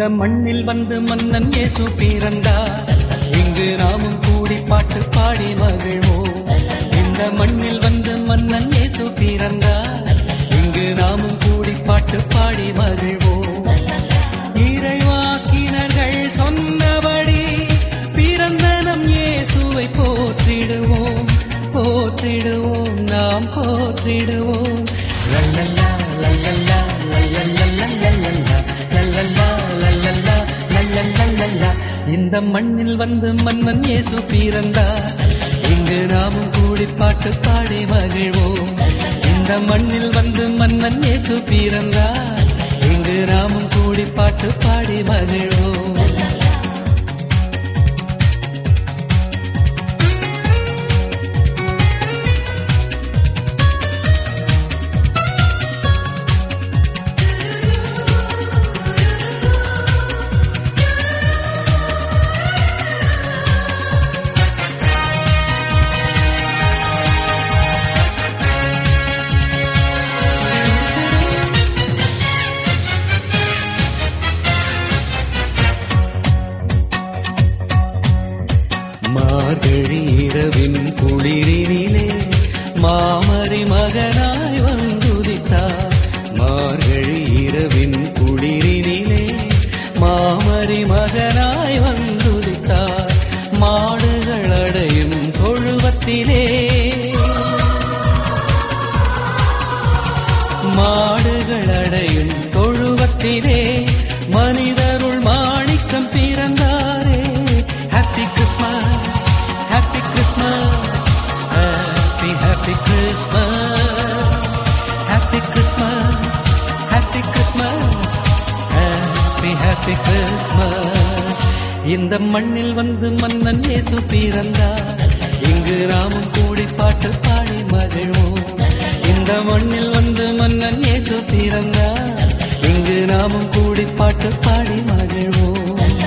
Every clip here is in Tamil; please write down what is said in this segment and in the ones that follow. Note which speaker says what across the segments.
Speaker 1: இந்த மண்ணில் வந்து மன்னன் இயேசு பிறந்தார் இங்கு நாமும் கூடி பாட்டு பாடி மகிழ்வோம் இந்த மண்ணில் வந்து மன்னன் இயேசு பிறந்தார் இங்கு நாமும் கூடி பாட்டு பாடி மகிழ்வோம் இறைவாக்கினர்கள் சொன்னபடி பிறந்த நம் இயேசுவை போற்றிடுவோம் போற்றிடுவோம் நாம் போற்றிடுவோம் லல்லல்லா லல்லல்லா லல்லல்லா லல்லல்லா லல்லல்லா லல்லல்லா லல்லல்லா இந்த மண்ணில் வந்து மன்னன் இயேசு பிறந்தார் இங்கு நாமும் கூடி பாட்டு பாடி மகிழ்வோம் இந்த மண்ணில் வந்து மன்னன் இயேசு பிறந்தார் இங்கு நாமும் கூடி பாட்டு பாடி மகிழ்வோம் மார்கழி இரவின் குளிரினிலே மாமரி மகனாய் வந்துதித்தார் மார்கழி இரவின் குளிரினிலே மாமரி மகனாய் வந்துதித்தார் மாடுகள் அடையும் தொழுவத்திலே மாடுகள் அடையும் தொழுவத்திலே மனிதருள் மாணிக்கம் பிறந்தாரே happy Christmas happy Christmas happy happy Christmas happy Christmas happy Christmas happy happy Christmas இந்த மண்ணில் வந்து மன்னன் இயேசு பிறந்தார் இங்கு நாமும் கூடி பாட்டு பாடி மகிழ்வோம் இந்த மண்ணில் வந்து மன்னன் இயேசு பிறந்தார் இங்கு நாமும் கூடி பாட்டு பாடி மகிழ்வோம்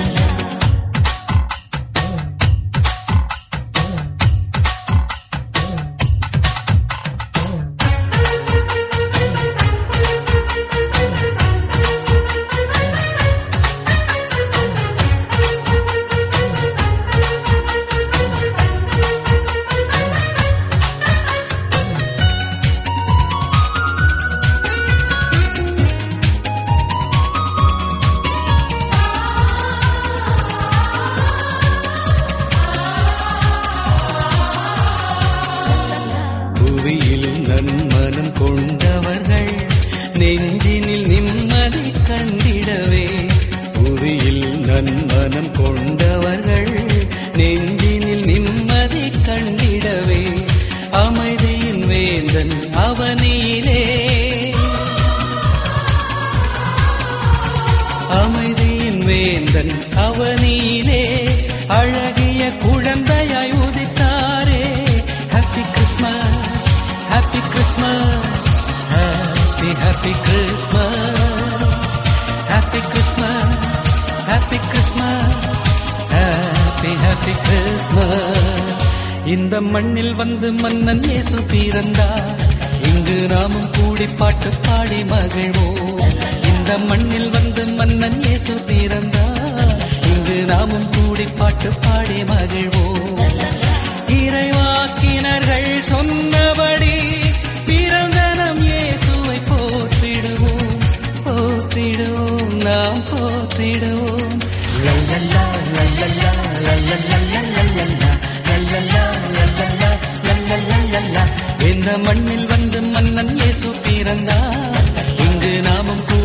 Speaker 1: புவியிலும் நன்மனம் கொண்டவர்கள் நெஞ்சினில் நிம்மதி கண்டிடவே புவியில் நன்மனம் கொண்டவர்கள் நெஞ்சினில் நிம்மதி கண்டிடவே அமைதியின் வேந்தன் அவனிலே அமைதியின் வேந்தன் அவனிலே அழகிய குழந்தையாய் உதித்தாரே happy Christmas happy Christmas happy happy Christmas happy Christmas happy Christmas happy happy Christmas இந்த மண்ணில் வந்து மன்னன் இயேசு பிறந்தார் இங்கு நாமும் கூடி பாட்டு பாடி மகிழ்வோம் இந்த மண்ணில் வந்து மன்னன் இயேசு பிறந்தார் இங்கு நாமும் கூடி பாட்டு பாடி மகிழ்வோம் இறைவாக்கினர்கள் சொன்னபடி பிறந்த நம் இயேசுவை போற்றிடுவோம் போற்றிடுவோம் நாம் போற்றிடுவோம் லல்லல்லா லல்லல்லா லல்லல்லா லல்லல்லா லல்லல்லா லல்லல்லா லல்லல்லா லல்லல்லா இந்த மண்ணில் வந்து மன்னன் இயேசு பிறந்தார் இங்கு நாமும்